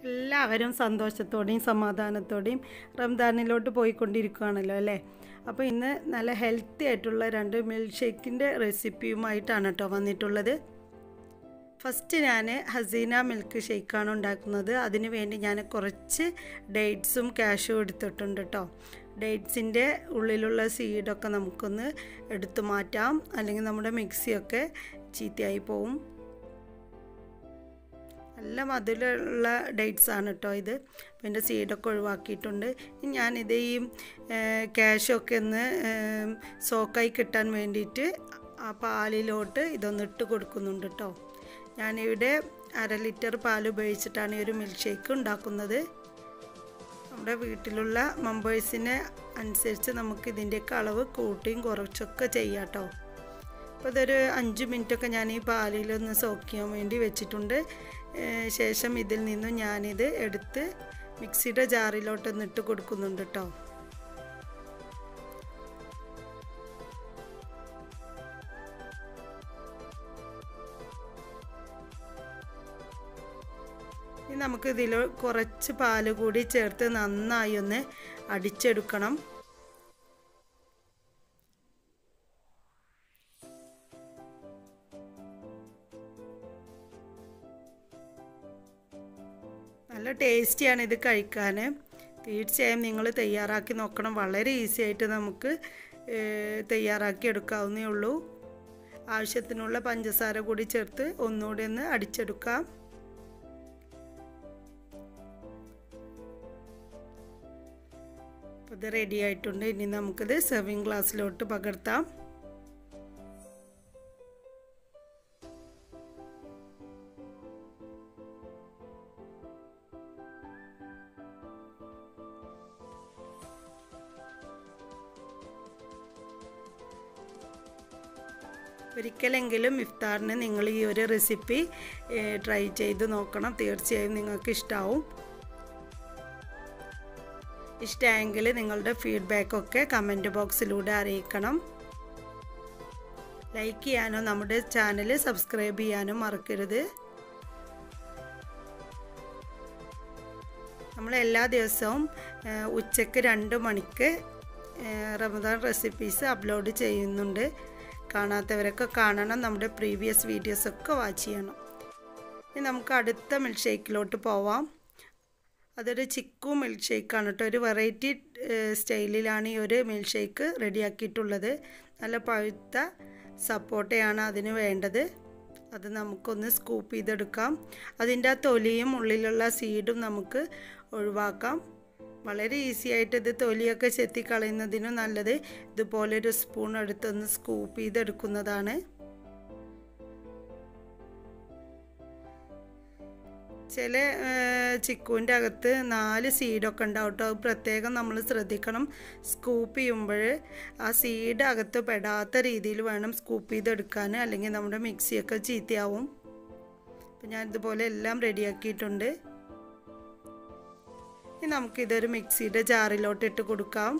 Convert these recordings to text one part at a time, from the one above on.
എല്ലാവരും സന്തോഷത്തോടെയും സമാധാനത്തോടെയും റംദാനിലോട്ട് പോയിക്കൊണ്ടിരിക്കുകയാണല്ലോ അല്ലേ അപ്പോൾ ഇന്ന് നല്ല ഹെൽത്തി ആയിട്ടുള്ള രണ്ട് മിൽക്ക് ഷേക്കിൻ്റെ റെസിപ്പിയുമായിട്ടാണ് കേട്ടോ വന്നിട്ടുള്ളത് ഫസ്റ്റ് ഞാൻ ഹസീന മിൽക്ക് ഷേക്കാണ് ഉണ്ടാക്കുന്നത് അതിന് വേണ്ടി ഞാൻ കുറച്ച് ഡേറ്റ്സും കാഷും എടുത്തിട്ടുണ്ട് കേട്ടോ ഡേറ്റ്സിൻ്റെ ഉള്ളിലുള്ള സീഡൊക്കെ നമുക്കൊന്ന് എടുത്തു മാറ്റാം അല്ലെങ്കിൽ നമ്മുടെ മിക്സിയൊക്കെ ചീത്തയായി പോവും നല്ല മധുരമുള്ള ഡേറ്റ്സ് ആണ് കേട്ടോ ഇത് അപ്പോൾ എൻ്റെ സീഡൊക്കെ ഒഴിവാക്കിയിട്ടുണ്ട് ഞാനിത് ഈ ക്യാഷൊക്കെ ഒന്ന് സോക്കായി കിട്ടാൻ വേണ്ടിയിട്ട് ആ പാലിലോട്ട് ഇതൊന്ന് ഇട്ട് കൊടുക്കുന്നുണ്ട് കേട്ടോ ഞാനിവിടെ അര ലിറ്റർ പാൽ ഉപയോഗിച്ചിട്ടാണ് ഈ ഒരു മിൽക്ക് ഷേക്ക് ഉണ്ടാക്കുന്നത് നമ്മുടെ വീട്ടിലുള്ള മെമ്പേഴ്സിനെ അനുസരിച്ച് നമുക്ക് ഇതിൻ്റെയൊക്കെ അളവ് കൂട്ടിയും കുറച്ചൊക്കെ ചെയ്യാം കേട്ടോ അപ്പോൾ ഇതൊരു അഞ്ച് മിനിറ്റൊക്കെ ഞാൻ ഈ പാലിലൊന്ന് സോക്ക് ചെയ്യാൻ വേണ്ടി വെച്ചിട്ടുണ്ട് ശേഷം ഇതിൽ നിന്നും ഞാനിത് എടുത്ത് മിക്സിയുടെ ജാറിലോട്ടൊന്ന് ഇട്ട് കൊടുക്കുന്നുണ്ട് കേട്ടോ ഇനി നമുക്ക് ഇതിൽ കുറച്ച് പാല് കൂടി ചേർത്ത് നന്നായി ഒന്ന് അടിച്ചെടുക്കണം നല്ല ടേസ്റ്റിയാണ് ഇത് കഴിക്കാൻ തീർച്ചയായും നിങ്ങൾ തയ്യാറാക്കി നോക്കണം വളരെ ഈസി ആയിട്ട് നമുക്ക് തയ്യാറാക്കി എടുക്കാവുന്നേ ഉള്ളൂ ആവശ്യത്തിനുള്ള പഞ്ചസാര കൂടി ചേർത്ത് ഒന്നുകൂടി ഒന്ന് അടിച്ചെടുക്കാം അപ്പോൾ ഇത് റെഡി ആയിട്ടുണ്ട് ഇനി നമുക്കിത് സെർവിങ് ഗ്ലാസ്സിലോട്ട് പകർത്താം ഒരിക്കലെങ്കിലും ഇഫ്താറിന് നിങ്ങൾ ഈ ഒരു റെസിപ്പി ട്രൈ ചെയ്ത് നോക്കണം തീർച്ചയായും നിങ്ങൾക്ക് ഇഷ്ടമാവും ഇഷ്ടമായെങ്കിൽ നിങ്ങളുടെ ഫീഡ്ബാക്കൊക്കെ കമൻറ്റ് ബോക്സിലൂടെ അറിയിക്കണം ലൈക്ക് ചെയ്യാനോ നമ്മുടെ ചാനൽ സബ്സ്ക്രൈബ് ചെയ്യാനും മറക്കരുത് നമ്മൾ എല്ലാ ദിവസവും ഉച്ചയ്ക്ക് രണ്ട് മണിക്ക് റമദാൻ റെസിപ്പീസ് അപ്ലോഡ് ചെയ്യുന്നുണ്ട് കാണാത്തവരൊക്കെ കാണണം നമ്മുടെ പ്രീവിയസ് വീഡിയോസൊക്കെ വാച്ച് ചെയ്യണം ഇനി നമുക്ക് അടുത്ത മിൽക്ക് ഷേക്കിലോട്ട് പോവാം അതൊരു ചിക്കു മിൽക്ക് ഷേക്കാണ് കേട്ടോ ഒരു വെറൈറ്റി സ്റ്റൈലിലാണ് ഈ ഒരു മിൽക്ക് ഷേക്ക് റെഡിയാക്കിയിട്ടുള്ളത് നല്ല പഴുത്ത സപ്പോട്ടയാണ് അതിന് വേണ്ടത് അത് നമുക്കൊന്ന് സ്കൂപ്പ് ചെയ്തെടുക്കാം അതിൻ്റെ ആ തൊലിയും ഉള്ളിലുള്ള സീഡും നമുക്ക് ഒഴിവാക്കാം വളരെ ഈസി ആയിട്ട് ഇത് തൊലിയൊക്കെ ചെത്തിക്കളയുന്നതിനും നല്ലത് ഇതുപോലെ ഒരു സ്പൂൺ എടുത്തൊന്ന് സ്കൂപ്പ് ചെയ്തെടുക്കുന്നതാണ് ചില ചിക്കുവിൻ്റെ അകത്ത് നാല് സീഡൊക്കെ ഉണ്ടാവും കേട്ടോ അത് പ്രത്യേകം നമ്മൾ ശ്രദ്ധിക്കണം സ്കൂപ്പ് ചെയ്യുമ്പോൾ ആ സീഡ് അകത്ത് പെടാത്ത രീതിയിൽ വേണം സ്കൂപ്പ് ചെയ്തെടുക്കാൻ അല്ലെങ്കിൽ നമ്മുടെ മിക്സിയൊക്കെ ചീത്തയാവും അപ്പം ഞാൻ ഇതുപോലെ എല്ലാം റെഡിയാക്കിയിട്ടുണ്ട് ഇനി നമുക്കിതൊരു മിക്സിയുടെ ജാറിലോട്ട് ഇട്ട് കൊടുക്കാം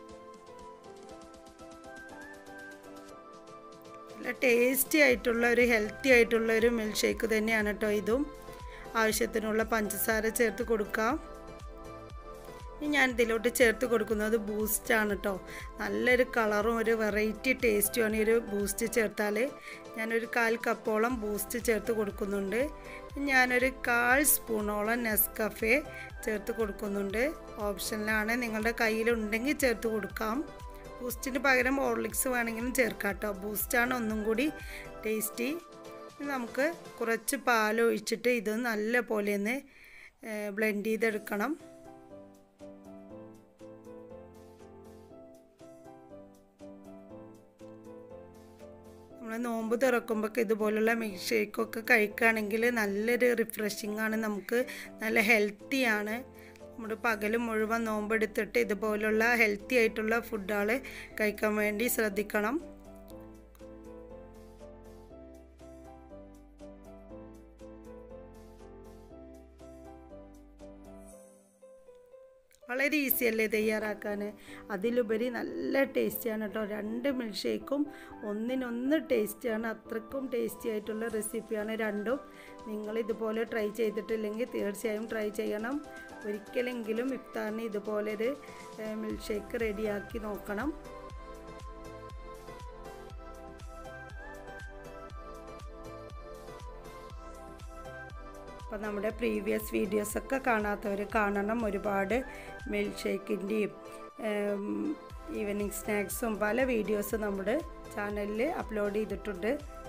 നല്ല ടേസ്റ്റി ആയിട്ടുള്ള ഒരു ഹെൽത്തി ആയിട്ടുള്ള ഒരു മിൽക്ക് ഷേക്ക് തന്നെയാണ് കേട്ടോ ഇതും ആവശ്യത്തിനുള്ള പഞ്ചസാര ചേർത്ത് കൊടുക്കാം ഇനി ഞാൻ ഇതിലോട്ട് ചേർത്ത് കൊടുക്കുന്നത് ബൂസ്റ്റാണ് കേട്ടോ നല്ലൊരു കളറും ഒരു വെറൈറ്റി ടേസ്റ്റുമാണ് ഈ ഒരു ബൂസ്റ്റ് ചേർത്താൽ ഞാനൊരു കാൽ കപ്പോളം ബൂസ്റ്റ് ചേർത്ത് കൊടുക്കുന്നുണ്ട് ഞാനൊരു കാൽ സ്പൂണോളം നെസ്കഫെ ചേർത്ത് കൊടുക്കുന്നുണ്ട് ഓപ്ഷനിലാണ് നിങ്ങളുടെ കയ്യിലുണ്ടെങ്കിൽ ചേർത്ത് കൊടുക്കാം ബൂസ്റ്റിന് പകരം ഹോർലിക്സ് വേണമെങ്കിലും ചേർക്കാം കേട്ടോ ബൂസ്റ്റാണ് ഒന്നും കൂടി ടേസ്റ്റി നമുക്ക് കുറച്ച് പാൽ ഒഴിച്ചിട്ട് ഇത് നല്ല പോലെ ഒന്ന് ബ്ലെൻഡ് ചെയ്തെടുക്കണം നമ്മൾ നോമ്പ് തുറക്കുമ്പോൾ ഇതുപോലുള്ള മിൽക്ക് ഷേക്കൊക്കെ കഴിക്കുകയാണെങ്കിൽ നല്ലൊരു റിഫ്രഷിംഗ് ആണ് നമുക്ക് നല്ല ഹെൽത്തിയാണ് നമ്മുടെ പകൽ മുഴുവൻ നോമ്പെടുത്തിട്ട് ഇതുപോലുള്ള ഹെൽത്തി ആയിട്ടുള്ള ഫുഡുകൾ കഴിക്കാൻ വേണ്ടി ശ്രദ്ധിക്കണം വളരെ ഈസി അല്ലേ തയ്യാറാക്കാൻ അതിലുപരി നല്ല ടേസ്റ്റിയാണ് കേട്ടോ രണ്ട് മിൽക്ക് ഷേക്കും ഒന്നിനൊന്ന് ടേസ്റ്റിയാണ് അത്രക്കും ടേസ്റ്റി ആയിട്ടുള്ള റെസിപ്പിയാണ് രണ്ടും നിങ്ങൾ ഇതുപോലെ ട്രൈ ചെയ്തിട്ടില്ലെങ്കിൽ തീർച്ചയായും ട്രൈ ചെയ്യണം ഒരിക്കലെങ്കിലും ഇഫ്താറിന് ഇതുപോലൊരു മിൽക്ക് ഷേക്ക് റെഡിയാക്കി നോക്കണം അപ്പോൾ നമ്മുടെ പ്രീവിയസ് വീഡിയോസൊക്കെ കാണാത്തവർ കാണണം ഒരുപാട് മിൽക്ക് ഷേക്കിൻ്റെയും ഈവനിങ് സ്നാക്സും പല വീഡിയോസും നമ്മുടെ ചാനലിൽ അപ്ലോഡ് ചെയ്തിട്ടുണ്ട്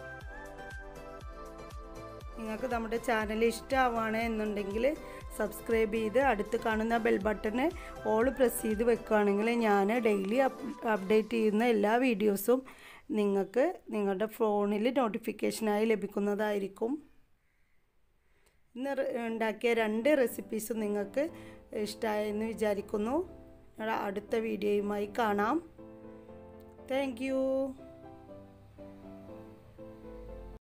നിങ്ങൾക്ക് നമ്മുടെ ചാനൽ ഇഷ്ടമാവുകയാണ് എന്നുണ്ടെങ്കിൽ സബ്സ്ക്രൈബ് ചെയ്ത് അടുത്ത് കാണുന്ന ബെൽ ബട്ടണ് ഓൾ പ്രസ് ചെയ്ത് വെക്കുകയാണെങ്കിൽ ഞാൻ ഡെയിലി അപ്ഡേറ്റ് ചെയ്യുന്ന എല്ലാ വീഡിയോസും നിങ്ങൾക്ക് നിങ്ങളുടെ ഫോണിൽ നോട്ടിഫിക്കേഷനായി ലഭിക്കുന്നതായിരിക്കും ഇന്ന് ഉണ്ടാക്കിയ രണ്ട് റെസിപ്പീസും നിങ്ങൾക്ക് ഇഷ്ടമായെന്ന് വിചാരിക്കുന്നു അടുത്ത വീഡിയോയുമായി കാണാം താങ്ക്